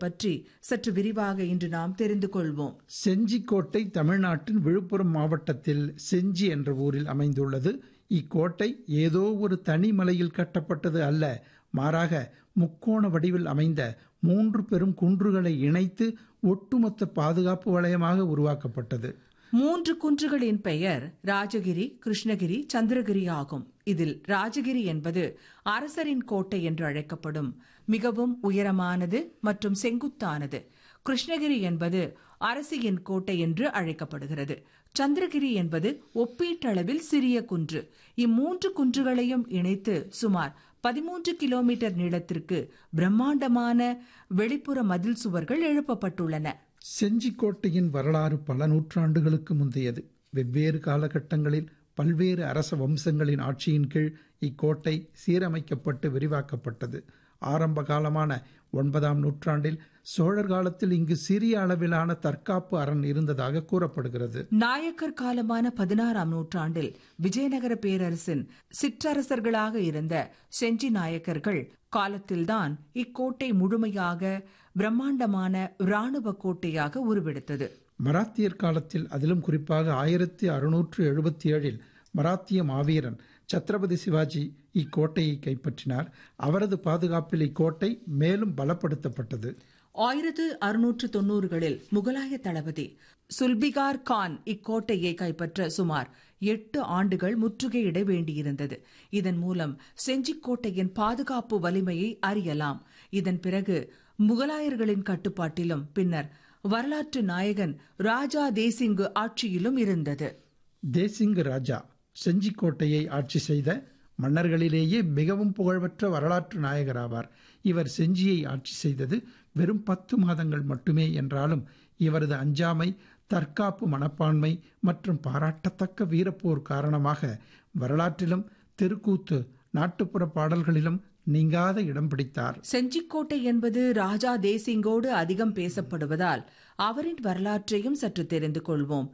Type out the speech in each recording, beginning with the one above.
பற்றி சற்று விரிவாக இன்று நாம் தெரிந்து கொள்வோம் செஞ்சிக்கோட்டை தமிழ்நாட்டின் விழுப்புரம் மாவட்டத்தில் செஞ்சி என்ற ஊரில் அமைந்துள்ளது இக்கோட்டை ஏதோ ஒரு தனி மலையில் கட்டப்பட்டது அல்ல மாறாக முக்கோண வடிவில் அமைந்த மூன்று பெரும் குன்றுகளை இணைத்து ஒட்டுமொத்த பாதுகாப்பு வளையமாக உருவாக்கப்பட்டது மூன்று குன்றுகளின் பெயர் ராஜகிரி கிருஷ்ணகிரி சந்திரகிரி ஆகும் இதில் ராஜகிரி என்பது அரசரின் கோட்டை என்று அழைக்கப்படும் மிகவும் உயரமானது மற்றும் செங்குத்தானது கிருஷ்ணகிரி என்பது அரசியின் கோட்டை என்று அழைக்கப்படுகிறது சந்திரகிரி என்பது ஒப்பீட்டளவில் சிறிய குன்று இம்மூன்று குன்றுகளையும் இணைத்து சுமார் பதிமூன்று கிலோமீட்டர் நீளத்திற்கு பிரம்மாண்டமான வெளிப்புற மதில் சுவர்கள் எழுப்பப்பட்டுள்ளன செஞ்சிக்கோட்டையின் வரலாறு பல நூற்றாண்டுகளுக்கு முந்தையது வெவ்வேறு காலகட்டங்களில் பல்வேறு அரச வம்சங்களின் ஆட்சியின் கீழ் இக்கோட்டை சீரமைக்கப்பட்டு விரிவாக்கப்பட்டது ஆரம்ப காலமான ஒன்பதாம் நூற்றாண்டில் சோழர் காலத்தில் இங்கு சிறிய அளவிலான தற்காப்பு அரண் இருந்ததாக கூறப்படுகிறது நாயக்கர் காலமான பதினாறாம் நூற்றாண்டில் விஜயநகர பேரரசின் சிற்றரசர்களாக இருந்த செஞ்சி நாயக்கர்கள் காலத்தில்தான் இக்கோட்டை முழுமையாக பிரம்மாண்டமான இராணுவ கோட்டையாக உருவெடுத்தது மராத்தியர் காலத்தில் அதிலும் குறிப்பாக ஆயிரத்தி அறுநூற்று எழுபத்தி ஏழில் மராத்திய மாவீரன் சத்ரபதி சிவாஜி இக்கோட்டையை கைப்பற்றினார் அவரது பாதுகாப்பில் இக்கோட்டை மேலும் பலப்படுத்தப்பட்டது ஆயிரத்து அறுநூற்று தொன்னூறுகளில் முகலாய தளபதி சுல்பிகார் கான் இக்கோட்டையை கைப்பற்ற சுமார் எட்டு ஆண்டுகள் முற்றுகையிட வேண்டியிருந்தது இதன் மூலம் செஞ்சிக்கோட்டையின் பாதுகாப்பு வலிமையை அறியலாம் இதன் பிறகு முகலாயர்களின் கட்டுப்பாட்டிலும் பின்னர் வரலாற்று நாயகன் ராஜா தேசிங்கு ஆட்சியிலும் இருந்தது தேசிங்கு ராஜா செஞ்சிக்கோட்டையை ஆட்சி செய்த மன்னர்களிலேயே மிகவும் புகழ்பெற்ற வரலாற்று நாயகர் ஆவார் இவர் செஞ்சியை ஆட்சி செய்தது வெறும் பத்து மாதங்கள் மட்டுமே என்றாலும் இவரது அஞ்சாமை தற்காப்பு மனப்பான்மை மற்றும் பாராட்டத்தக்க வீரப்போர் காரணமாக வரலாற்றிலும் தெருக்கூத்து நாட்டுப்புற பாடல்களிலும் நீங்காத இடம் பிடித்தார் செஞ்சிக்கோட்டை என்பது ராஜா தேசிங்கோடு அதிகம் பேசப்படுவதால் அவரின் வரலாற்றையும் சற்று தெரிந்து கொள்வோம்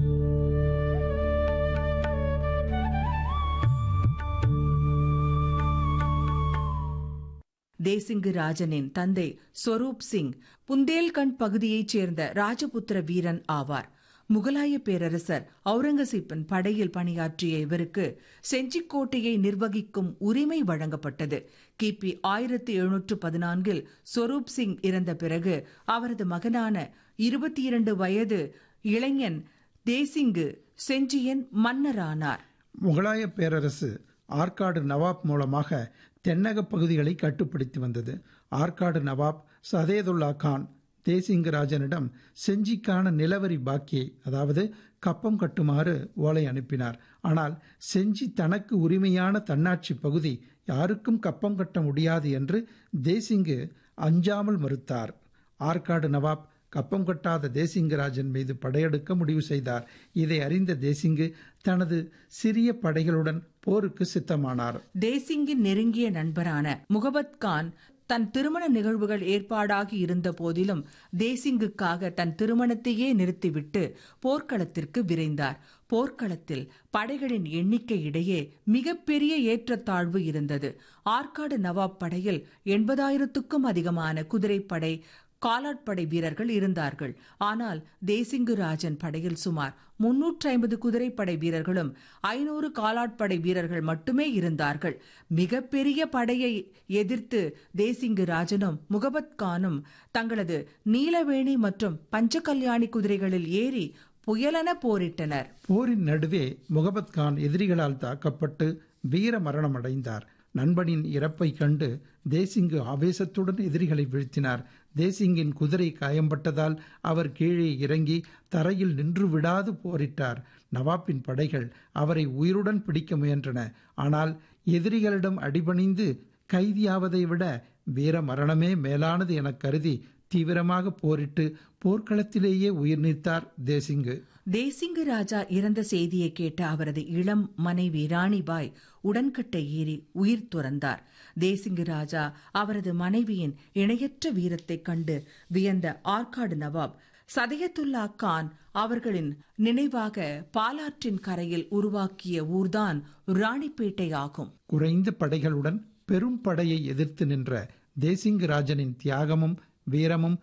தேசிங்கு ராஜனின் தந்தை ஸ்வரூப் சிங் புந்தேல்கண்ட் பகுதியைச் சேர்ந்த ராஜபுத்திர வீரன் ஆவார் முகலாய பேரரசர் அவுரங்கசீப்பின் படையில் பணியாற்றிய இவருக்கு செஞ்சிக்கோட்டையை நிர்வகிக்கும் உரிமை வழங்கப்பட்டது கிபி ஆயிரத்தி எழுநூற்று பதினான்கில் ஸ்வரூப் சிங் இறந்த பிறகு அவரது மகனான இருபத்தி இரண்டு வயது இளைஞன் தேசிங்கு செஞ்சியின் மன்னரானார் முகலாய பேரரசு ஆற்காடு நவாப் மூலமாக தென்னக பகுதிகளை கட்டுப்படுத்தி வந்தது ஆற்காடு நவாப் சதேதுல்லா கான் தேசிங்கராஜனிடம் செஞ்சிக்கான நிலவரி பாக்கியை அதாவது கப்பம் கட்டுமாறு ஓலை அனுப்பினார் ஆனால் செஞ்சி தனக்கு உரிமையான தன்னாட்சி பகுதி யாருக்கும் கப்பம் கட்ட முடியாது என்று தேசிங்கு அஞ்சாமல் மறுத்தார் ஆற்காடு நவாப் கப்பம் கட்டாத தேசிங்கராஜன் மீது படையெடுக்க முடிவு செய்தார் இதை அறிந்த தேசிங்கு தனது சிறிய படைகளுடன் போருக்கு சித்தமானார் தேசிங்கின் நெருங்கிய நண்பரான முகபத் கான் தன் திருமண நிகழ்வுகள் ஏற்பாடாகி இருந்த போதிலும் தேசிங்குக்காக தன் திருமணத்தையே நிறுத்திவிட்டு போர்க்களத்திற்கு விரைந்தார் போர்க்களத்தில் படைகளின் எண்ணிக்கை இடையே மிகப்பெரிய ஏற்றத்தாழ்வு இருந்தது ஆற்காடு நவாப் படையில் எண்பதாயிரத்துக்கும் அதிகமான குதிரைப்படை காலாட்படை வீரர்கள் இருந்தார்கள் ஆனால் தேசிங்கு ராஜன் படையில் சுமார் முன்னூற்றி ஐம்பது குதிரைப்படை வீரர்களும் ஐநூறு காலாட்படை வீரர்கள் மட்டுமே இருந்தார்கள் மிகப்பெரிய படையை எதிர்த்து தேசிங்கு ராஜனும் முகபத் கானும் தங்களது நீலவேணி மற்றும் பஞ்சகல்யாணி குதிரைகளில் ஏறி புயலென போரிட்டனர் போரின் நடுவே முகபத் கான் எதிரிகளால் தாக்கப்பட்டு வீர மரணம் அடைந்தார் நண்பனின் இறப்பை கண்டு தேசிங்கு ஆவேசத்துடன் எதிரிகளை வீழ்த்தினார் தேசிங்கின் குதிரை காயம்பட்டதால் அவர் கீழே இறங்கி தரையில் நின்று விடாது போரிட்டார் நவாப்பின் படைகள் அவரை உயிருடன் பிடிக்க முயன்றன ஆனால் எதிரிகளிடம் அடிபணிந்து கைதியாவதை விட வீர மரணமே மேலானது என கருதி தீவிரமாக போரிட்டு போர்க்களத்திலேயே உயிர் நீத்தார் தேசிங்கு தேசிங்கு ராஜா இறந்த செய்தியை கேட்ட அவரது இளம் மனைவி ராணிபாய் உடன்கட்டை ஏறி உயிர் துறந்தார் தேசிங்கு ராஜா அவரது மனைவியின் இணையற்ற வீரத்தைக் கண்டு வியந்த ஆற்காடு நவாப் சதயத்துல்லா கான் அவர்களின் நினைவாக பாலாற்றின் கரையில் உருவாக்கிய ஊர்தான் ராணிப்பேட்டை ஆகும் குறைந்த படைகளுடன் பெரும் படையை எதிர்த்து நின்ற தேசிங்கு ராஜனின் தியாகமும் வீரமும்